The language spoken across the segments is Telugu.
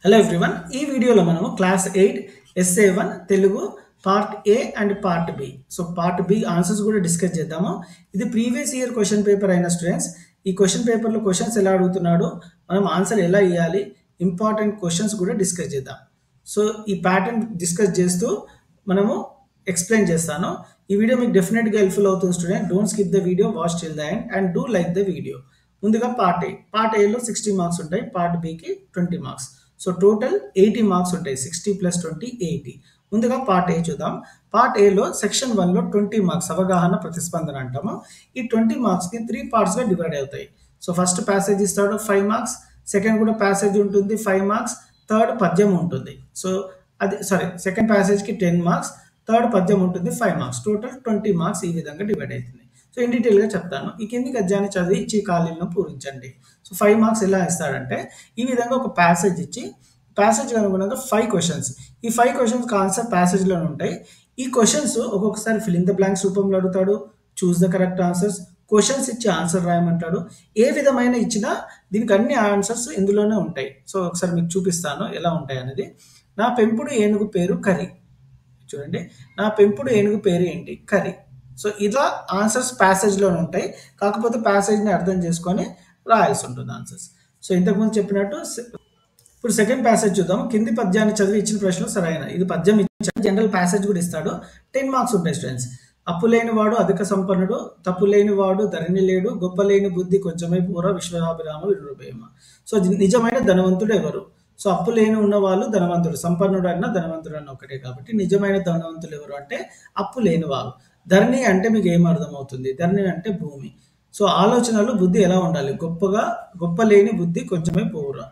హలో ఎవ్రీవన్ ఈ వీడియోలో మనము class eight SA one Telugu part A and part B so part B answers కూడా డిస్కస్ చేద్దాము ఇది ప్రీవియస్ ఇయర్ క్వశ్చన్ పేపర్ అయిన స్టూడెంట్స్ ఈ క్వశ్చన్ పేపర్లో క్వశ్చన్స్ ఎలా అడుగుతున్నాడు మనం ఆన్సర్ ఎలా ఇవ్వాలి ఇంపార్టెంట్ క్వశ్చన్స్ కూడా డిస్కస్ చేద్దాం సో ఈ ప్యాటర్న్ డిస్కస్ చేస్తూ మనము ఎక్స్ప్లెయిన్ చేస్తాను ఈ వీడియో మీకు డెఫినెట్గా హెల్ప్ఫుల్ అవుతుంది student don't skip the video watch till the end and do like the video ముందుగా పార్ట్ ఏ పార్ట్ ఏలో సిక్స్టీ మార్క్స్ ఉంటాయి పార్ట్ బికి twenty marks so total eighty marks ఉంటాయి సిక్స్టీ ప్లస్ ట్వంటీ ఎయిటీ ముందుగా పార్ట్ ఏ చూద్దాం పార్ట్ ఏలో సెక్షన్ వన్లో ట్వంటీ మార్క్స్ అవగాహన ప్రతిస్పందన అంటాము ఈ ట్వంటీ మార్క్స్కి త్రీ పార్ట్స్గా డివైడ్ అవుతాయి సో ఫస్ట్ ప్యాసేజ్ ఇస్తాడు ఫైవ్ మార్క్స్ సెకండ్ కూడా ప్యాసేజ్ ఉంటుంది ఫైవ్ మార్క్స్ థర్డ్ పద్యం ఉంటుంది సో అది సారీ సెకండ్ ప్యాసేజ్కి టెన్ మార్క్స్ థర్డ్ పద్యం ఉంటుంది five marks total twenty marks ఈ విధంగా డివైడ్ అవుతుంది సో ఇన్ డీటెయిల్గా చెప్తాను ఈ కింది గద్యాన్ని చదివి ఇచ్చి ఖాళీలను పూరించండి సో ఫైవ్ మార్క్స్ ఎలా ఇస్తాడంటే ఈ విధంగా ఒక ప్యాసేజ్ ఇచ్చి ప్యాసేజ్ అనుగుణంగా ఫైవ్ క్వశ్చన్స్ ఈ ఫైవ్ క్వశ్చన్స్ ఆన్సర్ ప్యాసేజ్లోనే ఉంటాయి ఈ క్వశ్చన్స్ ఒక్కొక్కసారి ఫిల్ ఇన్ ద బ్లాంక్స్ రూపంలో అడుగుతాడు choose the correct answers questions ఇచ్చి ఆన్సర్ రాయమంటాడు ఏ విధమైన ఇచ్చినా దీనికి అన్ని ఆన్సర్స్ ఇందులోనే ఉంటాయి సో ఒకసారి మీకు చూపిస్తాను ఎలా ఉంటాయి అనేది నా పెంపుడు ఏనుగు పేరు కరి చూడండి నా పెంపుడు ఏనుగు పేరు ఏంటి కరి సో ఇలా ఆన్సర్స్ ప్యాసేజ్లోనే ఉంటాయి కాకపోతే ప్యాసేజ్ని అర్థం చేసుకొని రాయాల్సి ఉంటుంది ఆన్సర్స్ సో ఇంతకుముందు చెప్పినట్టు సె- ఇప్పుడు సెకండ్ ప్యాసేజ్ చూద్దాం కింది పద్యాన్ని చదివి ఇచ్చిన ప్రశ్నలు సరైన ఇది పద్యం ఇచ్చాడు జనరల్ ప్యాసేజ్ కూడా ఇస్తాడు టెన్ మార్క్స్ ఉంటాయి స్టూడెంట్స్ అప్పు లేనివాడు అధిక సంపన్నుడు తప్పు లేనివాడు ధరణి లేడు గొప్ప లేని బుద్ధి కొంచెమై పూర విశ్వనాభిరామ విరుభేమ సో ది- నిజమైన ధనవంతుడు ఎవరు సో అప్పు లేని ఉన్న వాళ్ళు ధనవంతుడు సంపన్నుడు అన్న ధనవంతుడు అన్న ఒకటే కాబట్టి నిజమైన ధనవంతులు ఎవరు అంటే అప్పు లేని వాళ్ళు ధరణి అంటే మీకు ఏం అర్థమవుతుంది ధరణి అంటే భూమి సో ఆలోచనలు బుద్ధి ఎలా ఉండాలి గొప్పగా గొప్ప లేని బుద్ధి కొంచెమే పోవురా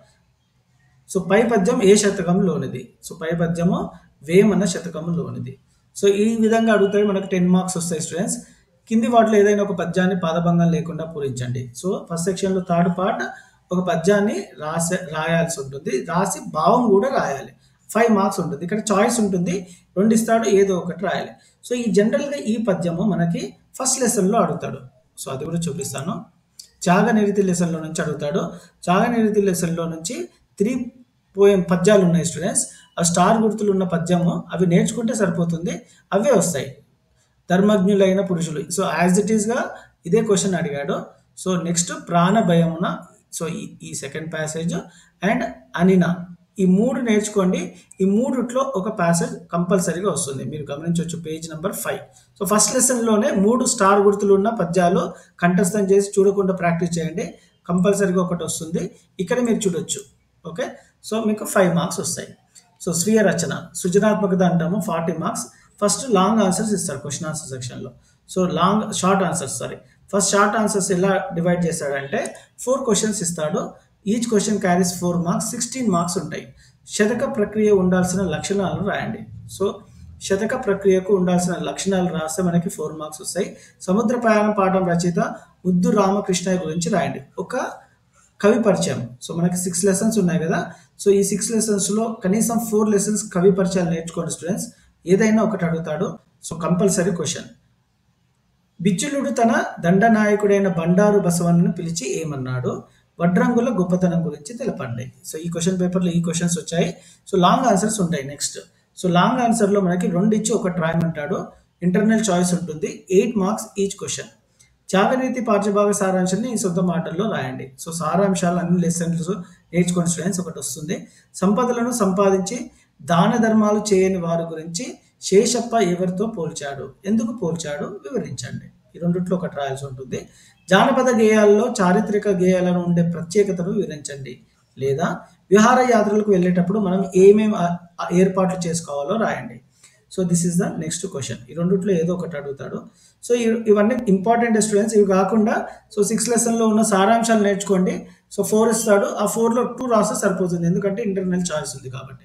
సో పై పద్యం ఏ శతకంలోనిది సో పై పద్యము వేమన శతకంలోనిది సో ఈ విధంగా అడుగుతాయి మనకు టెన్ మార్క్స్ వస్తాయి స్టూడెంట్స్ కింది వాటిలో ఏదైనా ఒక పద్యాన్ని పాదభంగం లేకుండా పూరించండి సో ఫస్ట్ సెక్షన్లో థర్డ్ పార్ట్ ఒక పద్యాన్ని రాసే రాయాల్సి ఉంటుంది రాసి భావం కూడా రాయాలి ఫైవ్ మార్క్స్ ఉంటుంది ఇక్కడ చాయిస్ ఉంటుంది రెండు ఇస్తాడు ఏదో ఒకటి రాయాలి సో ఈ జనరల్గా ఈ పద్యము మనకి ఫస్ట్ లెసన్లో అడుగుతాడు సో అది కూడా చూపిస్తాను త్యాగనిరతి లెసన్లో నుంచి అడుగుతాడు త్యాగనిరతి లెసన్లో నుంచి త్రీ పోయం పద్యాలు ఉన్నాయి స్టూడెంట్స్ ఆ స్టార్ గుర్తులు ఉన్న పద్యము అవి నేర్చుకుంటే సరిపోతుంది అవే వస్తాయి ధర్మజ్ఞులైన పురుషులు సో యాజ్ ఇట్ ఈస్గా ఇదే క్వశ్చన్ అడిగాడు సో నెక్స్ట్ ప్రాణ భయమున సో ఈ ఈ సెకండ్ ప్యాసేజ్ అండ్ అనిన ఈ మూడు నేర్చుకోండి ఈ మూడిట్లో ఒక ప్యాసేజ్ కంపల్సరీగా వస్తుంది మీరు గమనించవచ్చు page number five so first లెసన్లోనే మూడు స్టార్ గుర్తులు ఉన్న పద్యాలు కంఠస్థం చేసి చూడకుండా ప్రాక్టీస్ చేయండి కంపల్సరీగా ఒకటి వస్తుంది ఇక్కడ మీరు చూడొచ్చు ఓకే సో మీకు ఫైవ్ మార్క్స్ వస్తాయి సో స్వీయ రచన సృజనాత్మకత అంటాము forty marks first long answers ఇస్తాడు క్వశ్చన్ ఆన్సర్ సెక్షన్లో so long short answers sorry first short answers ఎలా డివైడ్ చేస్తాడంటే ఫోర్ క్వశ్చన్స్ ఇస్తాడు each question carries four marks sixteen marks ఉంటాయి శతక ప్రక్రియ ఉండాల్సిన లక్షణాలు రాయండి సో శతక ప్రక్రియకు ఉండాల్సిన లక్షణాలు రాస్తే మనకి ఫోర్ మార్క్స్ వస్తాయి సముద్ర ప్రయాణం పాఠం రచయిత ముద్దు రామకృష్ణయ్య గురించి రాయండి ఒక కవి పరిచయం సో మనకి సిక్స్ లెసన్స్ ఉన్నాయి కదా సో ఈ సిక్స్ లెసన్స్లో కనీసం ఫోర్ లెసన్స్ కవి పరిచయాలు నేర్చుకోండి స్టూడెంట్స్ ఏదైనా ఒకటి అడుగుతాడు సో కంపల్సరీ క్వశ్చన్ బిచ్చులుడు తన దండనాయకుడైన బండారు బసవన్నను పిలిచి ఏమన్నాడు వడ్రంగుల గొప్పతనం గురించి తెలపండి సో ఈ క్వశ్చన్ పేపర్లో ఈ క్వశ్చన్స్ వచ్చాయి సో లాంగ్ ఆన్సర్స్ ఉంటాయి నెక్స్ట్ సో లాంగ్ ఆన్సర్లో మనకి రెండు ఇచ్చి ఒకటి రాయమంటాడు ఇంటర్నల్ చాయిస్ ఉంటుంది ఎయిట్ మార్క్స్ ఈచ్ క్వశ్చన్ త్యాగనీతి పాఠ్యభాగ సారాంశాన్ని ఈ సొంత మాటల్లో రాయండి సో సారాంశాలు అన్ని లెసన్స్ నేర్చుకోండి స్టూడెంట్స్ ఒకటి వస్తుంది సంపదలను సంపాదించి దాన ధర్మాలు చేయని వారి గురించి శేషప్ప ఎవరితో పోల్చాడు ఎందుకు పోల్చాడు వివరించండి ఈ రెండిట్లో ఒకటి రాయాల్సి ఉంటుంది జానపద గేయాల్లో చారిత్రక గేయాలను ఉండే ప్రత్యేకతను వివరించండి లేదా విహారయాత్రలకు వెళ్ళేటప్పుడు మనం ఏమేమి ఆ- ఆ ఏర్పాట్లు చేసుకోవాలో రాయండి so this is the next question ఈ రెండిట్లో ఏదో ఒకటి అడుగుతాడు సో ఇ- ఇవన్నీ ఇంపార్టెంట్ స్టూడెంట్స్ ఇవి కాకుండా సో సిక్స్ లెసన్లో ఉన్న సారాంశాలు నేర్చుకోండి సో ఫోర్ ఇస్తాడు ఆ ఫోర్లో టూ రాస్తే సరిపోతుంది ఎందుకంటే ఇంటర్నల్ చాయిస్ ఉంది కాబట్టి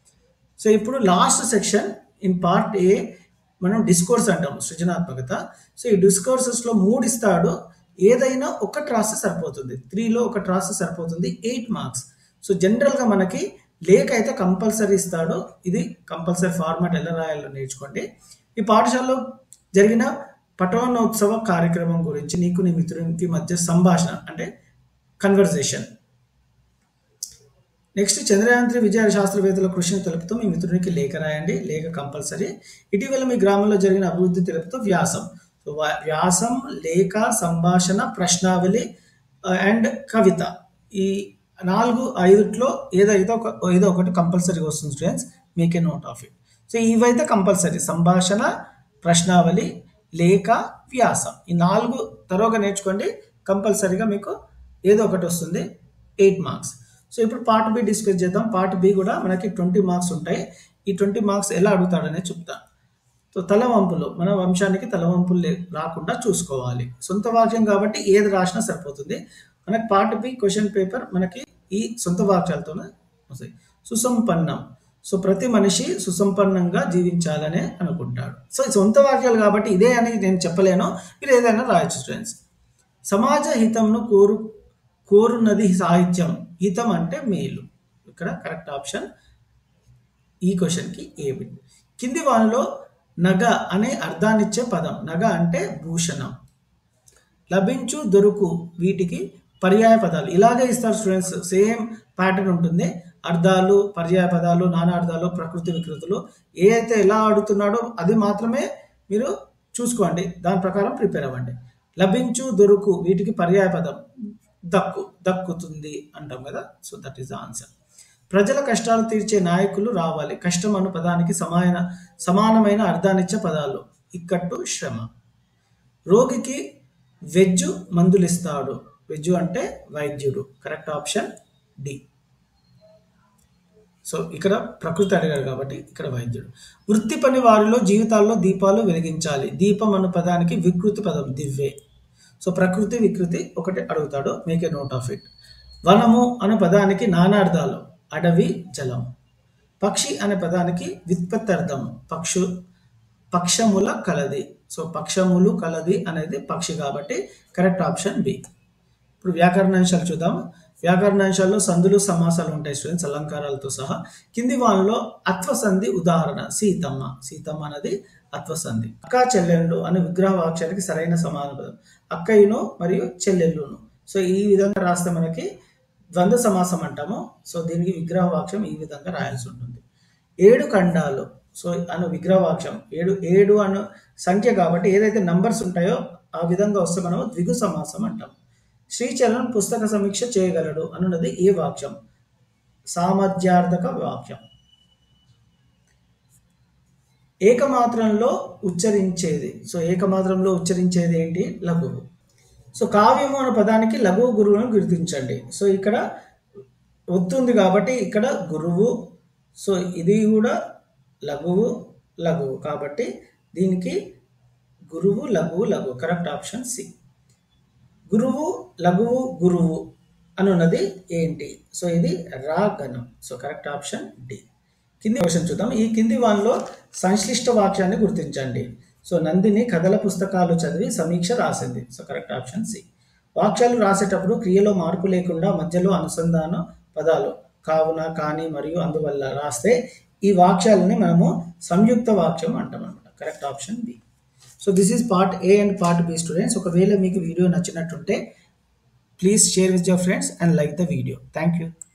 సో ఇప్పుడు last section in part A మనం డిస్కోర్స్ అంటాము సృజనాత్మకత సో ఈ డిస్కోర్సెస్లో మూడు ఇస్తాడు ఏదైనా ఒకటి రాస్తే సరిపోతుంది త్రీలో ఒకటి రాస్తే సరిపోతుంది ఎయిట్ మార్క్స్ సో జనరల్గా మనకి లేఖ అయితే కంపల్సరీ ఇస్తాడు ఇది కంపల్సరీ ఫార్మాట్ ఎలా రాయాలో నేర్చుకోండి ఈ పాఠశాలలో జరిగిన పఠనోత్సవ కార్యక్రమం గురించి నీకు నీ మిత్రునికి మధ్య సంభాషణ అంటే కన్వర్జేషన్ నెక్స్ట్ చంద్రయాన్ త్రీ విజయ శాస్త్రవేత్తల కృషిని తెలుపుతూ మీ మిత్రునికి లేఖ రాయండి లేఖ కంపల్సరీ ఇటీవల మీ గ్రామంలో జరిగిన అభివృద్ధి తెలుపుతూ వ్యాసం సో వా- వ్యాసం లేఖ సంభాషణ ప్రశ్నావళి అండ్ కవిత ఈ నాలుగు ఐదుట్లో ఏదైతే ఒక ఏదో ఒకటి కంపల్సరీ వస్తుంది స్టూడెంట్స్ మీకే నోట్ ఆఫ్ ఇట్ సో ఇవైతే కంపల్సరీ సంభాషణ ప్రశ్నావళి లేఖ వ్యాసం ఈ నాలుగు తరోగా నేర్చుకోండి కంపల్సరీగా మీకు ఏదో ఒకటి వస్తుంది ఎయిట్ మార్క్స్ సో ఇప్పుడు పార్ట్ బి డిస్కస్ చేద్దాం పార్ట్ బి కూడా మనకి ట్వంటీ మార్క్స్ ఉంటాయి ఈ ట్వంటీ మార్క్స్ ఎలా అడుగుతాడనే చెప్తాను సో తలవంపులు మన వంశానికి తలవంపులు లే- రాకుండా చూసుకోవాలి సొంత వాక్యం కాబట్టి ఏది రాసినా సరిపోతుంది మనకి పార్ట్ బి క్వశ్చన్ పేపర్ మనకి ఈ సొంత వాక్యాలతోనే వస్తాయి సుసంపన్నం సో ప్రతి మనిషి సుసంపన్నంగా జీవించాలనే అనుకుంటాడు సో ఈ సొంత వాక్యాలు కాబట్టి ఇదే అని నేను చెప్పలేను మీరు ఏదైనా రాయొచ్చు స్టూడెంట్స్ సమాజ హితంను కోరు కోరున్నది సాహిత్యం హితం అంటే మేలు ఇక్కడ కరెక్ట్ ఆప్షన్ ఈ క్వశ్చన్కి ఏమి కింది వానిలో నగ అనే అర్థాన్నిచ్చే పదం నగ అంటే భూషణం లభించు దొరుకు వీటికి పర్యాయ పదాలు ఇలాగే ఇస్తారు స్టూడెంట్స్ సేమ్ ప్యాటర్న్ ఉంటుంది అర్థాలు పర్యాయ పదాలు నానార్థాలు ప్రకృతి వికృతులు ఏ అయితే ఎలా ఆడుతున్నాడో అది మాత్రమే మీరు చూసుకోండి దాని ప్రకారం ప్రిపేర్ అవ్వండి లభించు దొరుకు వీటికి పర్యాయ పదం దక్కు దక్కుతుంది అంటాం కదా so that is the answer ప్రజల కష్టాలు తీర్చే నాయకులు రావాలి కష్టం అను పదానికి సమాన సమానమైన అర్థాన్నిచ్చే పదాలు ఇక్కట్టు శ్రమ రోగికి వెజ్జు మందులిస్తాడు వెజ్జు అంటే వైద్యుడు కరెక్ట్ ఆప్షన్ డి సో ఇక్కడ ప్రకృతి అడిగాడు కాబట్టి ఇక్కడ వైద్యుడు వృత్తి పని వారిలో జీవితాల్లో దీపాలు వెలిగించాలి దీపం అన్న పదానికి వికృతి పదం దివ్వే సో ప్రకృతి వికృతి ఒకటి అడుగుతాడు make a note of it వనము అనే పదానికి నానార్థాలు అడవి జలం పక్షి అనే పదానికి వ్యుత్పత్తార్థం పక్షు పక్షముల కలది సో పక్షములు కలది అనేది పక్షి కాబట్టి కరెక్ట్ ఆప్షన్ బి ఇప్పుడు వ్యాకరణాంశాలు చూద్దాం వ్యాకరణాంశాల్లో సందులు సమాసాలు ఉంటాయి స్టూడెంట్స్ అలంకారాలతో సహా కింది వాళ్ళలో అత్వసంధి ఉదాహరణ సీతమ్మ సీతమ్మ అనేది అత్వసంధి అక్క చెల్లెళ్ళు అనే విగ్రహ వాక్యానికి సరైన సమాన పదం అక్కయ్యను మరియు చెల్లెళ్ళును సో ఈ విధంగా రాస్తే మనకి ద్వంద్వ సమాసం అంటాము సో దీనికి విగ్రహ వాక్యం ఈ విధంగా రాయాల్సి ఉంటుంది ఏడు ఖండాలు సో అను విగ్రహ వాక్యం ఏడు ఏడు అను సంఖ్య కాబట్టి ఏదైతే నంబర్స్ ఉంటాయో ఆ విధంగా వస్తే మనము ద్విగు సమాసం అంటాం శ్రీచరణ్ పుస్తక సమీక్ష చేయగలడు అనున్నది ఏ వాక్యం సామర్థ్యార్థక వాక్యం ఏకమాత్రంలో ఉచ్చరించేది సో ఏకమాత్రంలో ఉచ్చరించేది ఏంటి లఘువు సో కావ్యము అనే పదానికి లఘువు గురువును గుర్తించండి సో ఇక్కడ ఒత్తుంది కాబట్టి ఇక్కడ గురువు సో ఇది కూడా లఘువు లఘువు కాబట్టి దీనికి గురువు లఘువు లఘువు కరెక్ట్ ఆప్షన్ సి గురువు లఘువు గురువు అనున్నది ఏంటి సో ఇది రాగణం సో కరెక్ట్ ఆప్షన్ డి కింది క్వశ్చన్ చూద్దాం ఈ కింది వాన్లో సంశ్లిష్ట వాక్యాన్ని గుర్తించండి సో నందిని కథల పుస్తకాలు చదివి సమీక్ష రాసింది సో కరెక్ట్ ఆప్షన్ సి వాక్యాలు రాసేటప్పుడు క్రియలో మార్పు లేకుండా మధ్యలో అనుసంధాన పదాలు కావున కానీ మరియు అందువల్ల రాస్తే ఈ వాక్యాలని మనము సంయుక్త వాక్యం అంటాం అనమాట correct option B so this is part A and part B students ఒకవేళ మీకు వీడియో నచ్చినట్టుంటే please share with your friends and like the video thank you